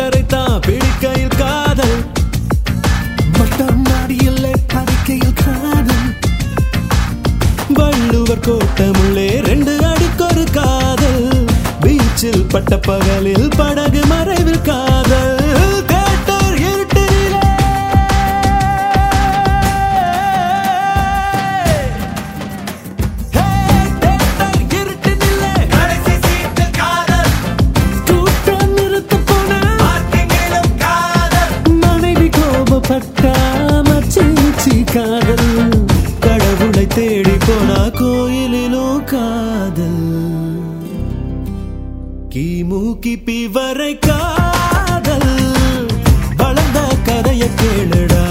பட்டரை தான் பிடிக்கையில் காதல் மட்டம் நாடியில் படிக்கையில் காதல் வள்ளுவர் கோட்டமுள்ளே ரெண்டு அடிக்கொரு காதல் பீச்சில் பட்ட பகலில் படகு மறைவில் காதல் தேட்டர் இருட்டினிலே ஹே, தேட்டர் இருட்டினிலே கடைசி சீட்டில் காதல் கூட்டம் நிறுத்தப் போன பார்க்கிங்கிலும் காதல் மனைவி கோபப்பட்டா மச்சி காதல் கடவுளை தேடி போனா கோயிலிலும் காதல் கிமு கிபி வரை காதல் வளர்ந்த கதைய கேளுடா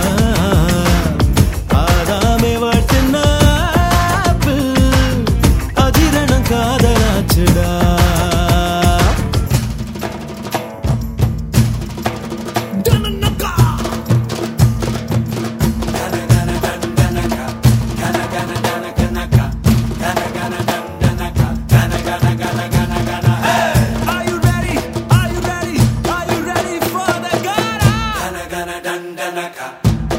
ஆதாமே வாழ்த்தின ஆப்பிள், அதிரணம் காதலாச்சுடா Are you ready? Are you ready? Are you ready for the Ghana? gana gana dandanaka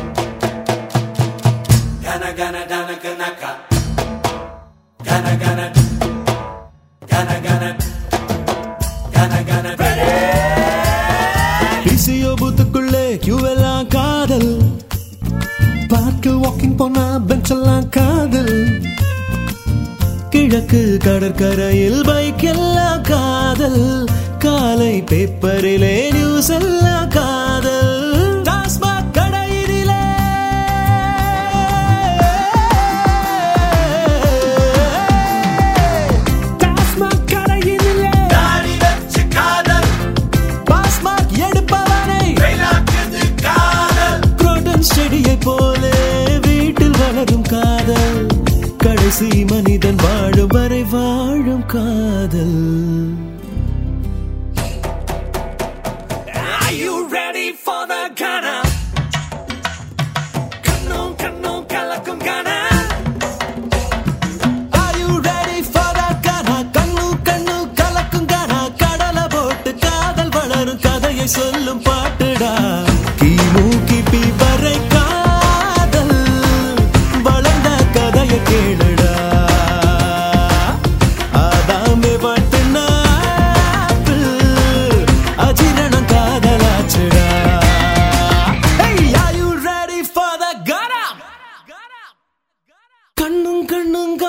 gana gana danakanaka gana gana gana gana gana gana பிசியோ பூத்துக்குள்ளே கியூவெல்லாம் காதல் பார்க்கில் வாக்கிங் போனா பெஞ்ச் எல்லாம் காதல் கிழக்கு கடற்கரையில் பைக் எல்லாம் காதல் காலை பேப்பரிலே நியூஸ் எல்லாம் காதல் டாஸ்மாக் கடையிலே டாஸ்மாக் கடையிலே தாடி வச்சு காதல் பாஸ்மார்க் எடுப்பவனை வெயிலாக்குது காதல் புரோட்டன் செடியை போல வீட்டில் வளரும் காதல் கடைசி மனிதன் வாழும் வரை வாழும் காதல் Are you ready for the Ghana? கண்ணும் கண்ணும் கலக்கும் Ghana. Are you ready for the Ghana? கண்ணும் கண்ணும் கலக்கும் Ghana. கடலை போட்டு காதல் வளரும் கதையை சொல்லும் பாட்டுடா கிமு கிபி வரை காதல் வளர்ந்த கதையை கேளுடா ஆதாமே வாழ்த்தின ஆப்பிள், அஜீரணம் காதலாச்சுடா Hey, are you ready for the Ghana? கண்ணும் கண்ணும்